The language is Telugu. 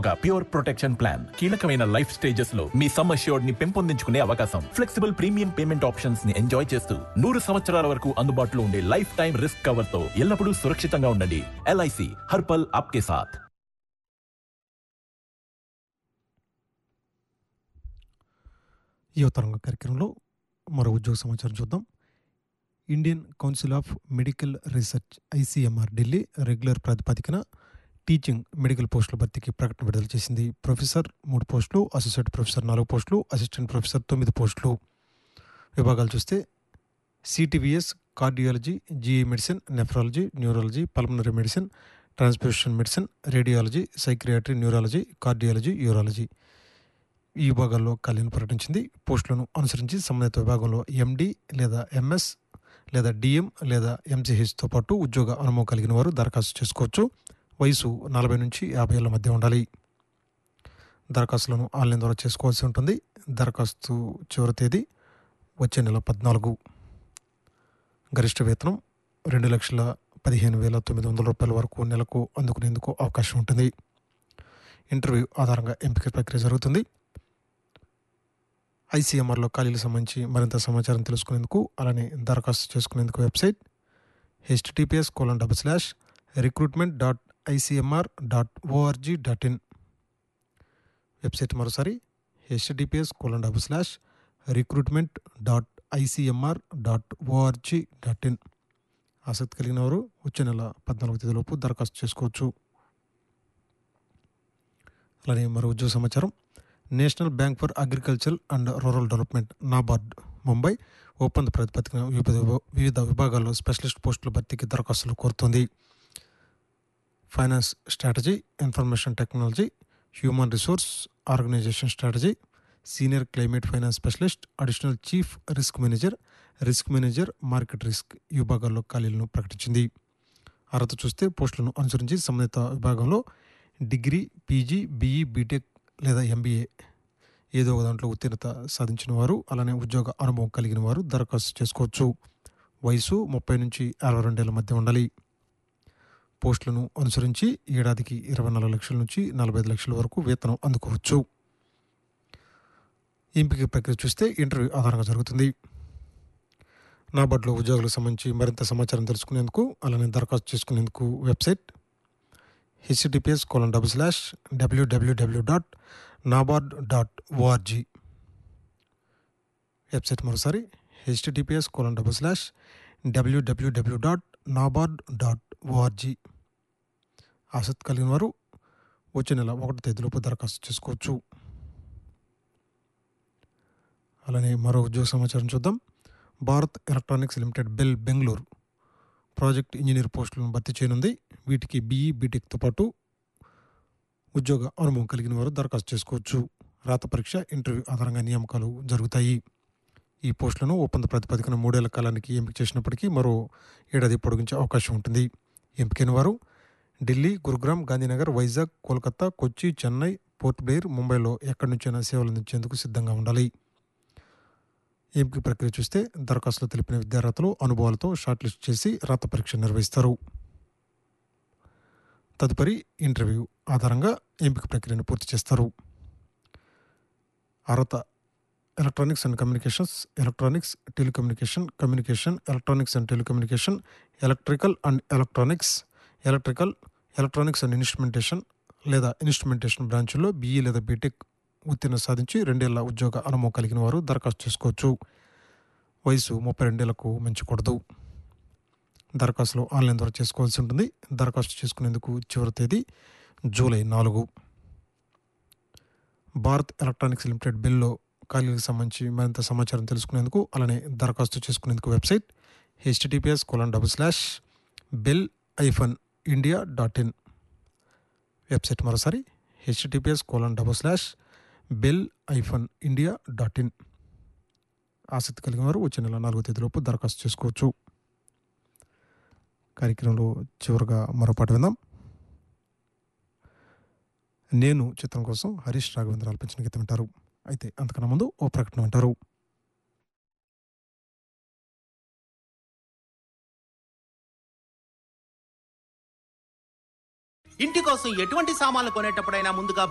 ఒక ప్యూర్ ప్రొటెక్షన్ ప్లాన్ కీలకమైన లైఫ్ స్టేజెస్ లో మీ సమ్ అష్యూర్డ్ ని పెంపొందించుకునే అవకాశం ఫ్లెక్సిబుల్ ప్రీమియం పేమెంట్ ఆప్షన్స్ ని ఎంజాయ్ చేస్తూ నూరు సంవత్సరాల వరకు అందుబాటులో ఉండే లైఫ్ టైం రిస్క్ కవర్ తో ఎల్లప్పుడూ సురక్షితంగా ఉండండి ఎల్ఐసి హర్పల్ ఆప్కే సాథ్ యువతరంగ కార్యక్రమంలో మరో ఉద్యోగ సమాచారం చూద్దాం Indian council of medical research ICMR Delhi regular ప్రాతిపదికన టీచింగ్ మెడికల్ పోస్టుల భర్తీకి ప్రకటన విడుదల చేసింది ప్రొఫెసర్ మూడు పోస్టులు అసోసియేట్ ప్రొఫెసర్ నాలుగు పోస్టులు అసిస్టెంట్ ప్రొఫెసర్ తొమ్మిది పోస్టులు విభాగాలు చూస్తే CTVS cardiology GE medicine nephrology neurology pulmonary medicine transfusion medicine radiology psychiatry neurology cardiology urology ఈ విభాగాల్లో ఖాళీలను ప్రకటించింది పోస్టులను అనుసరించి సంబంధిత విభాగంలో ఎండి లేదా ఎంఎస్ లేదా డిఎం లేదా ఎంసీహెచ్తో పాటు ఉద్యోగ అనుభవం కలిగిన వారు దరఖాస్తు చేసుకోవచ్చు వయసు నలభై నుంచి యాభై ఏళ్ళ మధ్య ఉండాలి దరఖాస్తులను ఆన్లైన్ ద్వారా చేసుకోవాల్సి ఉంటుంది దరఖాస్తు చివరి తేదీ వచ్చే నెల పద్నాలుగు గరిష్ట వేతనం రెండు లక్షల పదిహేను వేల తొమ్మిది వందల రూపాయల వరకు నెలకు అందుకునేందుకు అవకాశం ఉంటుంది ఇంటర్వ్యూ ఆధారంగా ఎంపిక ప్రక్రియ జరుగుతుంది ఐసీఎంఆర్లో ఖాళీలకు సంబంధించి మరింత సమాచారం తెలుసుకునేందుకు అలానే దరఖాస్తు చేసుకునేందుకు website HTTPS colon double slash recruitment dot ICMR dot ORG dot in website మరోసారి HTTPS colon double slash recruitment dot ICMR dot ORG dot in ఆసక్తి కలిగిన వారు వచ్చే నెల పద్నాలుగు తేదీలోపు దరఖాస్తు చేసుకోవచ్చు అలానే మరో ఉద్యోగ సమాచారం national bank for agriculture and rural development NABARD Mumbai ఒప్పంద ప్రాతిపదికన వివిధ వివిధ విభాగాల్లో స్పెషలిస్ట్ పోస్టుల భర్తీకి దరఖాస్తులు కోరుతోంది finance strategy information technology human resource organisation strategy senior climate finance specialist additional chief risk manager risk manager market risk ఈ విభాగాల్లో ఖాళీలను ప్రకటించింది అర్హత చూస్తే పోస్టులను అనుసరించి సంబంధిత విభాగంలో డిగ్రీ పీజీ బీఈ బీటెక్ లేదా ఎంబీఏ ఏదో ఒక దాంట్లో ఉత్తీర్ణత సాధించిన వారు అలానే ఉద్యోగ అనుభవం కలిగిన వారు దరఖాస్తు చేసుకోవచ్చు వయసు ముప్పై నుంచి అరవై రెండేళ్ల మధ్య ఉండాలి పోస్టులను అనుసరించి ఏడాదికి ఇరవై నాలుగు లక్షల నుంచి నలభై ఐదు లక్షల వరకు వేతనం అందుకోవచ్చు ఎంపిక ప్రక్రియ చూస్తే ఇంటర్వ్యూ ఆధారంగా జరుగుతుంది నాబార్డులో ఉద్యోగులకు సంబంధించి మరింత సమాచారం తెలుసుకునేందుకు అలానే దరఖాస్తు చేసుకునేందుకు website HTTPS colon double slash WWW dot NABARD dot ORG website మరోసారి HTTPS colon double slash WWW dot NABARD dot ORG ఆసక్తి కలిగిన వారు వచ్చే నెల ఒకటి తేదీలోపు దరఖాస్తు చేసుకోవచ్చు అలానే మరో ఉద్యోగ సమాచారం చూద్దాం Bharat electronics limited BEL Bengaluru project engineer పోస్టులను భర్తీ చేయనుంది వీటికి బీఈ బీటెక్తో పాటు ఉద్యోగ అనుభవం కలిగిన వారు దరఖాస్తు చేసుకోవచ్చు రాత పరీక్ష ఇంటర్వ్యూ ఆధారంగా నియామకాలు జరుగుతాయి ఈ పోస్టులను ఒప్పంద ప్రాతిపదికన మూడేళ్ల కాలానికి ఎంపిక చేసినప్పటికీ మరో ఏడాది పొడిగించే అవకాశం ఉంటుంది ఎంపికైన వారు ఢిల్లీ గురుగ్రామ్ గాంధీనగర్ వైజాగ్ కోల్కతా కొచ్చి చెన్నై పోర్ట్ బ్లేర్ ముంబైలో ఎక్కడి నుంచైనా సేవలు అందించేందుకు సిద్ధంగా ఉండాలి ఎంపిక ప్రక్రియ చూస్తే దరఖాస్తులు తెలిపిన విద్యార్థులు అనుభవాలతో షార్ట్ లిస్ట్ చేసి రాత పరీక్ష నిర్వహిస్తారు తదుపరి ఇంటర్వ్యూ ఆధారంగా ఎంపిక ప్రక్రియను పూర్తి చేస్తారు అర్హత electronics and communications electronics telecommunication communication electronics and telecommunication electrical and electronics electrical electronics and instrumentation లేదా ఇన్స్ట్రుమెంటేషన్ బ్రాంచ్లో బీఈ లేదా బీటెక్ ఉత్తీర్ణ సాధించి రెండేళ్ల ఉద్యోగ అనుభవం కలిగిన వారు దరఖాస్తు చేసుకోవచ్చు వయసు ముప్పై రెండేళ్లకు మించకూడదు దరఖాస్తులు ఆన్లైన్ ద్వారా చేసుకోవాల్సి ఉంటుంది దరఖాస్తు చేసుకునేందుకు చివరి తేదీ జూలై నాలుగు భారత్ ఎలక్ట్రానిక్స్ లిమిటెడ్ బిల్లో ఖాళీలకు సంబంధించి మరింత సమాచారం తెలుసుకునేందుకు అలానే దరఖాస్తు చేసుకునేందుకు website HTTPS colon double slash BEL hyphen India dot in website మరోసారి HTTPS colon double slash BEL hyphen India dot in ఆసక్తి కలిగిన వారు వచ్చే నెల నాలుగో తేదీలోపు దరఖాస్తు చేసుకోవచ్చు కార్యక్రమంలో చివరిగా మరో పాట విందాం నేను చిత్రం కోసం హరీష్ రాఘవేంద్ర ఆలపించిన గీతం వింటారు అయితే అంతకన్నా ముందు ఓ ప్రకటన వింటారు ఇంటి కోసం ఎటువంటి సామాన్లు కొనేటప్పుడైనా ముందుగా